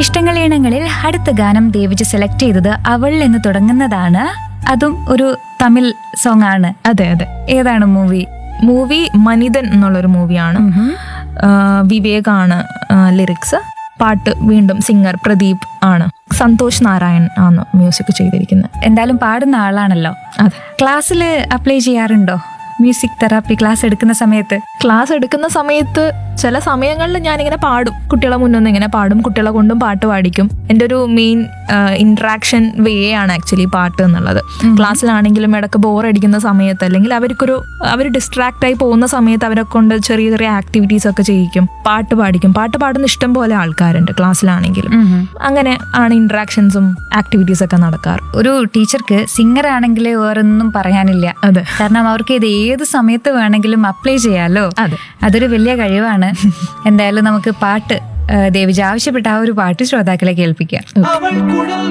ഇഷ്ടങ്ങൾ ഈണങ്ങളിൽ അടുത്ത ഗാനം ദേവിജ് സെലക്ട് ചെയ്തത് അവൾ എന്ന് തുടങ്ങുന്നതാണ് അതും ഒരു തമിഴ് സോങ് ആണ് അതെ അതെ ഏതാണ് മൂവി മൂവി മനിതൻ എന്നുള്ളൊരു മൂവിയാണ് വിവേകാണ് ലിറിക്സ് പാട്ട് വീണ്ടും സിംഗർ പ്രദീപ് ആണ് സന്തോഷ് നാരായൺ ആണ് മ്യൂസിക് ചെയ്തിരിക്കുന്നത് എന്തായാലും പാടുന്ന ആളാണല്ലോ അതെ ക്ലാസ്സിൽ അപ്ലൈ ചെയ്യാറുണ്ടോ മ്യൂസിക് തെറാപ്പി ക്ലാസ് എടുക്കുന്ന സമയത്ത് ക്ലാസ് എടുക്കുന്ന സമയത്ത് ചില സമയങ്ങളിൽ ഞാനിങ്ങനെ പാടും കുട്ടികളെ മുന്നൊന്ന് ഇങ്ങനെ പാടും കുട്ടികളെ കൊണ്ടും പാട്ട് പാടിക്കും എൻ്റെ ഒരു മെയിൻ ഇൻട്രാക്ഷൻ വേ ആണ് ആക്ച്വലി പാട്ട് എന്നുള്ളത് ക്ലാസ്സിലാണെങ്കിലും ഇടയ്ക്ക് ബോർ അടിക്കുന്ന സമയത്ത് അല്ലെങ്കിൽ അവർക്കൊരു അവർ ഡിസ്ട്രാക്റ്റ് ആയി പോകുന്ന സമയത്ത് അവരെ കൊണ്ട് ചെറിയ ചെറിയ ആക്ടിവിറ്റീസ് ഒക്കെ ചെയ്യിക്കും പാട്ട് പാടിക്കും പാട്ട് പാടുന്ന ഇഷ്ടം പോലെ ആൾക്കാരുണ്ട് ക്ലാസ്സിലാണെങ്കിലും അങ്ങനെ ആണ് ഇൻട്രാക്ഷൻസും ആക്ടിവിറ്റീസ് ഒക്കെ നടക്കാറ് ഒരു ടീച്ചർക്ക് സിംഗർ ആണെങ്കിൽ വേറൊന്നും പറയാനില്ല അതെ കാരണം അവർക്ക് ഇത് ഏത് സമയത്ത് വേണമെങ്കിലും അപ്ലൈ ചെയ്യാലോ അതെ അതൊരു വലിയ കഴിവാണ് എന്തായാലും നമുക്ക് പാട്ട് ആ, ദേവിജ ആവശ്യപ്പെട്ട ആ ഒരു പാട്ട് ശ്രോതാക്കളെ കേൾപ്പിക്കാം അവൾ കുഴൽ